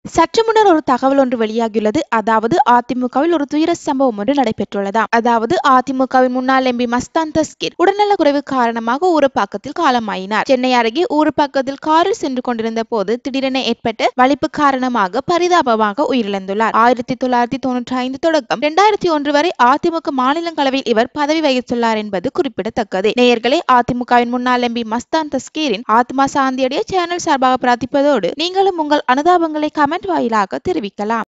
சற்று முன்னர் ஒரு தகவல் ஒன்று வெளியாகியுள்ளது அதாவது அதிமுகவில் ஒரு துயர சம்பவம் ஒன்று நடைபெற்றுள்ளதாம் அதாவது அதிமுகவின் முன்னாள் எம்பி மஸ்தான் தஸ்கீர் உடல்நல குறைவு காரணமாக ஊரப்பாக்கத்தில் காலமாயினார் சென்னை அருகே ஊரப்பாக்கத்தில் காரில் சென்று கொண்டிருந்த போது திடீரென ஏற்பட்ட வலிப்பு காரணமாக பரிதாபமாக உயிரிழந்துள்ளார் ஆயிரத்தி தொள்ளாயிரத்தி தொன்னூற்றி ஐந்து தொடக்கம் இரண்டாயிரத்தி ஒன்று வரை அதிமுக மாநிலங்களவையில் இவர் பதவி வகித்துள்ளார் என்பது குறிப்பிடத்தக்கது நேயர்களே அதிமுகவின் முன்னாள் எம்பி மஸ்தான் தஸ்கீரின் ஆத்மா சாந்தியடைய சேனல் சார்பாக பிரார்த்திப்பதோடு நீங்களும் உங்கள் அனுதாபங்களை கமெண்ட் வாயிலாக தெரிவிக்கலாம்